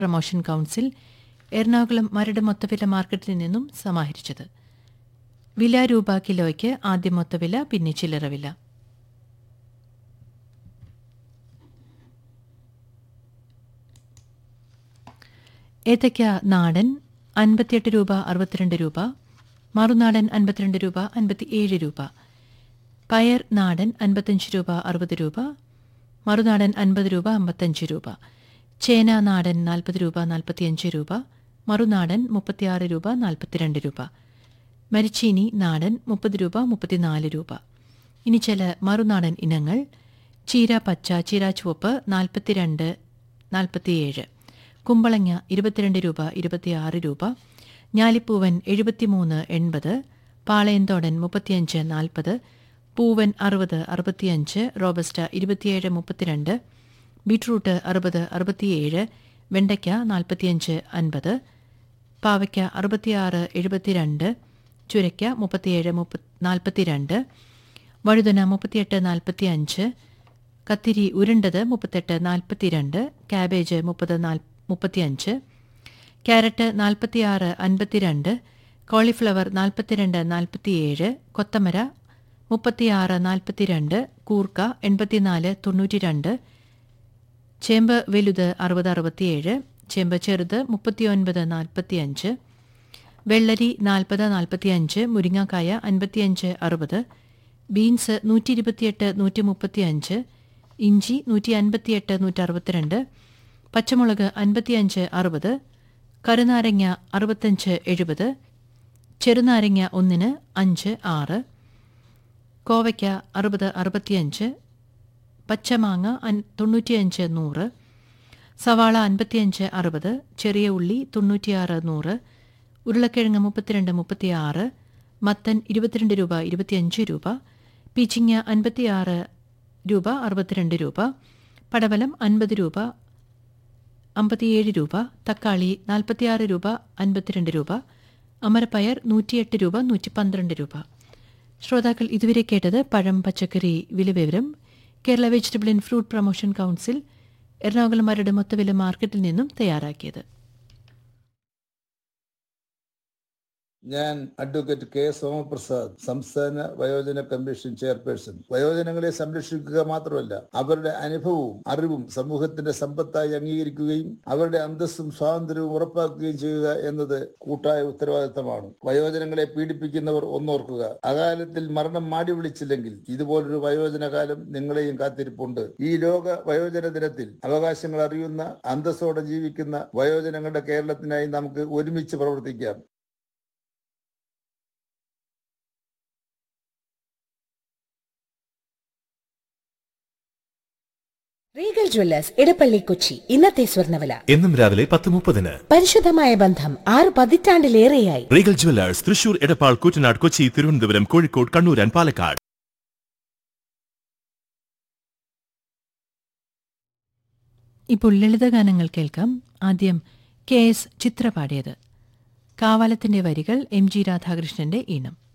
promotion council Ernakulam Maradu മൊത്തവില മാർക്കറ്റിൽ നിന്നും സമാഹരിച്ചത് വില രൂപ കിലോയ്ക്ക് ആദ്യം മൊത്തവില പിന്നെ ചില്ലറ വില ഏത്തയ്ക്ക നാടൻ അൻപത്തിയെട്ട് രൂപ അറുപത്തിരണ്ട് രൂപ മറുനാടൻ അൻപത്തിരണ്ട് രൂപ അൻപത്തിയേഴ് രൂപ പയർ നാടൻ അൻപത്തഞ്ച് രൂപ അറുപത് രൂപ മറുനാടൻ അൻപത് രൂപ അമ്പത്തഞ്ച് രൂപ ചേന നാടൻ നാൽപ്പത് രൂപ നാൽപ്പത്തിയഞ്ച് രൂപ മറുനാടൻ മുപ്പത്തിയാറ് രൂപ നാൽപ്പത്തിരണ്ട് രൂപ മരിച്ചീനി നാടൻ മുപ്പത് രൂപ മുപ്പത്തിനാല് രൂപ ഇനി ചില മറുനാടൻ ഇനങ്ങൾ ചീര പച്ച ചീര ചുവപ്പ് നാൽപ്പത്തിരണ്ട് നാൽപ്പത്തിയേഴ് കുമ്പളങ്ങ ഇരുപത്തിരണ്ട് രൂപ ഇരുപത്തിയാറ് രൂപ ഞാലിപ്പൂവൻ എഴുപത്തിമൂന്ന് എൺപത് പാളയന്തോടൻ മുപ്പത്തിയഞ്ച് നാൽപ്പത് പൂവൻ അറുപത് അറുപത്തിയഞ്ച് റോബസ്റ്റ ഇരുപത്തിയേഴ് മുപ്പത്തിരണ്ട് ബീട്രൂട്ട് അറുപത് അറുപത്തിയേഴ് വെണ്ടയ്ക്ക നാൽപ്പത്തിയഞ്ച് അൻപത് പാവയ്ക്ക അറുപത്തിയാറ് എഴുപത്തിരണ്ട് ചുരയ്ക്ക മുപ്പത്തിയേഴ് മുപ്പ നാൽപ്പത്തിരണ്ട് വഴുതന മുപ്പത്തിയെട്ട് നാൽപ്പത്തിയഞ്ച് കത്തിരി ഉരുണ്ടത് മുപ്പത്തെട്ട് നാൽപ്പത്തിരണ്ട് ക്യാബേജ് മുപ്പത് നാല് മുപ്പത്തിയഞ്ച് ക്യാരറ്റ് നാൽപ്പത്തിയാറ് അൻപത്തിരണ്ട് കോളിഫ്ലവർ നാൽപ്പത്തിരണ്ട് നാൽപ്പത്തിയേഴ് കൊത്തമര മുപ്പത്തിയാറ് നാൽപ്പത്തിരണ്ട് കൂർക്ക എൺപത്തിനാല് തൊണ്ണൂറ്റിരണ്ട് ചേമ്പ് വലുത് അറുപത് അറുപത്തിയേഴ് ചേമ്പ് ചെറുത് മുപ്പത്തിയൊൻപത് നാൽപ്പത്തിയഞ്ച് വെള്ളരി നാൽപ്പത് നാൽപ്പത്തിയഞ്ച് മുരിങ്ങാക്കായ അൻപത്തിയഞ്ച് അറുപത് ബീൻസ് നൂറ്റി ഇരുപത്തിയെട്ട് നൂറ്റി മുപ്പത്തിയഞ്ച് ഇഞ്ചി നൂറ്റി അൻപത്തിയെട്ട് നൂറ്റി അറുപത്തിരണ്ട് പച്ചമുളക് അൻപത്തിയഞ്ച് അറുപത് കരുനാരങ്ങ അറുപത്തഞ്ച് എഴുപത് ചെറുനാരങ്ങ ഒന്നിന് അഞ്ച് ആറ് കോവയ്ക്ക അറുപത് അറുപത്തിയഞ്ച് പച്ചമാങ്ങ അൻ തൊണ്ണൂറ്റിയഞ്ച് നൂറ് സവാള അൻപത്തിയഞ്ച് അറുപത് ചെറിയ ഉള്ളി തൊണ്ണൂറ്റിയാറ് നൂറ് ഉരുളക്കിഴങ്ങ് മുപ്പത്തിരണ്ട് മുപ്പത്തിയാറ് മത്തൻ ഇരുപത്തിരണ്ട് രൂപ ഇരുപത്തിയഞ്ച് രൂപ പീച്ചിങ്ങ അൻപത്തിയാറ് രൂപ അറുപത്തിരണ്ട് രൂപ പടവലം അൻപത് രൂപ അമ്പത്തിയേഴ് രൂപ തക്കാളി നാൽപ്പത്തിയാറ് രൂപ അൻപത്തിരണ്ട് രൂപ അമരപ്പയർ നൂറ്റിയെട്ട് രൂപ നൂറ്റി പന്ത്രണ്ട് രൂപ ശ്രോതാക്കൾ ഇതുവരെ കേട്ടത് പഴം പച്ചക്കറി വിലവിവരം Kerala vegetable and fruit promotion council Ernakulam Maradu മൊത്തവില മാർക്കറ്റിൽ നിന്നും തയ്യാറാക്കിയത് ഞാൻ അഡ്വക്കേറ്റ് കെ സോമപ്രസാദ് സംസ്ഥാന വയോജന കമ്മീഷൻ ചെയർപേഴ്സൺ വയോജനങ്ങളെ സംരക്ഷിക്കുക മാത്രമല്ല അവരുടെ അനുഭവവും അറിവും സമൂഹത്തിന്റെ സമ്പത്തായി അംഗീകരിക്കുകയും അവരുടെ അന്തസ്സും സ്വാതന്ത്ര്യവും ഉറപ്പാക്കുകയും ചെയ്യുക എന്നത് കൂട്ടായ ഉത്തരവാദിത്തമാണ് വയോജനങ്ങളെ പീഡിപ്പിക്കുന്നവർ ഒന്നോർക്കുക അകാലത്തിൽ മരണം മാടി വിളിച്ചില്ലെങ്കിൽ ഇതുപോലൊരു വയോജനകാലം നിങ്ങളെയും കാത്തിരിപ്പുണ്ട് ഈ ലോക വയോജന ദിനത്തിൽ അവകാശങ്ങൾ അറിയുന്ന അന്തസ്സോടെ ജീവിക്കുന്ന വയോജനങ്ങളുടെ കേരളത്തിനായി നമുക്ക് ഒരുമിച്ച് പ്രവർത്തിക്കാം റീഗൽ ജ്വല്ലേഴ്സ് ഇടപ്പള്ളി കൊച്ചി ഇന്നത്തെ സ്വർണ്ണവില എന്നും രാവിലെ പത്ത് മുപ്പതിന് പരിശുദ്ധമായ ബന്ധം ആറ് പതിറ്റാണ്ടിലേറെയായി Regal Jewellers Thrissur Edappal Koottanad Kochi Thiruvananthapuram Kozhikode Kannur and Palakkad ഇപ്പോൾ ലളിതഗാനങ്ങൾ കേൾക്കാം ആദ്യം കെ എസ് ചിത്ര പാടിയത് കാവാലത്തിന്റെ വരികൾ എം ജി രാധാകൃഷ്ണന്റെ ഈണം